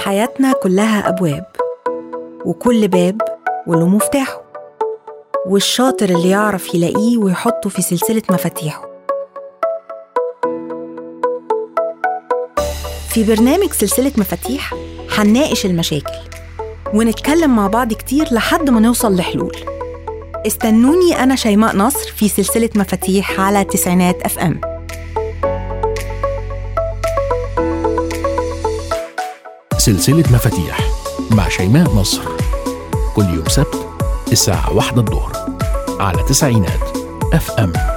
حياتنا كلها أبواب وكل باب وله مفتاحه والشاطر اللي يعرف يلاقيه ويحطه في سلسلة مفاتيحه في برنامج سلسلة مفاتيح هنناقش المشاكل ونتكلم مع بعض كتير لحد ما نوصل لحلول استنوني أنا شيماء نصر في سلسلة مفاتيح على تسعينات أف أم سلسلة مفاتيح مع شيماء نصر كل يوم سبت الساعة واحدة الظهر على تسعينات اف ام